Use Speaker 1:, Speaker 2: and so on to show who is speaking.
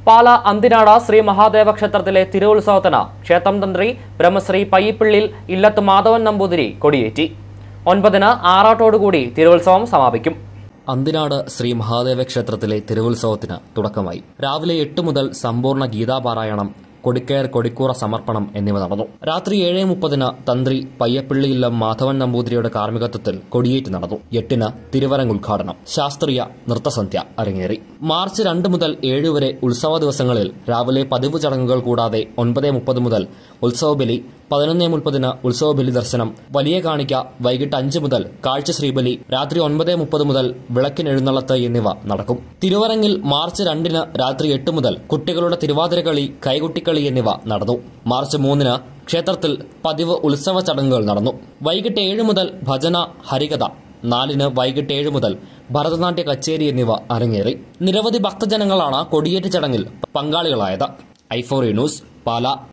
Speaker 1: പാല അന്തിനാട് ശ്രീ മഹാദേവ ക്ഷേത്രത്തിലെ തിരുവുത്സവത്തിന് ക്ഷേത്രം തന്ത്രി ബ്രഹ്മശ്രീ പയ്യപ്പിള്ളിൽ ഇല്ലത്ത് മാധവൻ നമ്പൂതിരി കൊടിയേറ്റി ഒൻപതിന് ആറാട്ടോടുകൂടി തിരുവുത്സവം സമാപിക്കും അന്തിനാട് ശ്രീ മഹാദേവ ക്ഷേത്രത്തിലെ തിരുവുത്സവത്തിന് തുടക്കമായി രാവിലെ എട്ട് മുതൽ സമ്പൂർണ്ണ ഗീതാപാരായണം കൊടിക്കയർ കൊടിക്കൂറ സമർപ്പണം എന്നിവ നടന്നു രാത്രി ഏഴ് മുപ്പതിന് തന്ത്രി പയ്യപ്പിള്ളിയില്ലം മാധവൻ നമ്പൂതിരിയുടെ കാർമ്മികത്വത്തിൽ കൊടിയേറ്റ് നടന്നു എട്ടിന് തിരുവരങ്ങ് ഉദ്ഘാടനം ശാസ്ത്രീയ നൃത്തസന്ധ്യ അരങ്ങേറി മാർച്ച് രണ്ട് മുതൽ ഏഴ് വരെ ഉത്സവ ദിവസങ്ങളിൽ രാവിലെ പതിവ് ചടങ്ങുകൾ കൂടാതെ ഒൻപത് മുപ്പത് മുതൽ ഉത്സവബലി പതിനൊന്ന് മുപ്പതിന് ഉത്സവബലി ദർശനം വലിയ കാണിക്ക വൈകിട്ട് അഞ്ച് മുതൽ കാഴ്ച ശ്രീബലി രാത്രി ഒൻപത് മുപ്പത് മുതൽ വിളക്കിനെഴുന്നള്ളത്ത് എന്നിവ നടക്കും തിരുവരങ്ങിൽ മാർച്ച് രണ്ടിന് രാത്രി എട്ട് മുതൽ കുട്ടികളുടെ തിരുവാതിരകളി കൈകുട്ടിക്കളി എന്നിവ നടന്നു മാർച്ച് മൂന്നിന് ക്ഷേത്രത്തിൽ പതിവ് ഉത്സവ ചടങ്ങുകൾ നടന്നു വൈകിട്ട് ഏഴ് മുതൽ ഭജന ഹരികഥ നാലിന് വൈകിട്ട് ഏഴ് മുതൽ ഭരതനാട്യ കച്ചേരി എന്നിവ അരങ്ങേറി നിരവധി ഭക്തജനങ്ങളാണ് കൊടിയേറ്റ് ചടങ്ങിൽ പങ്കാളികളായത് ഐഫോറി ന്യൂസ് പാല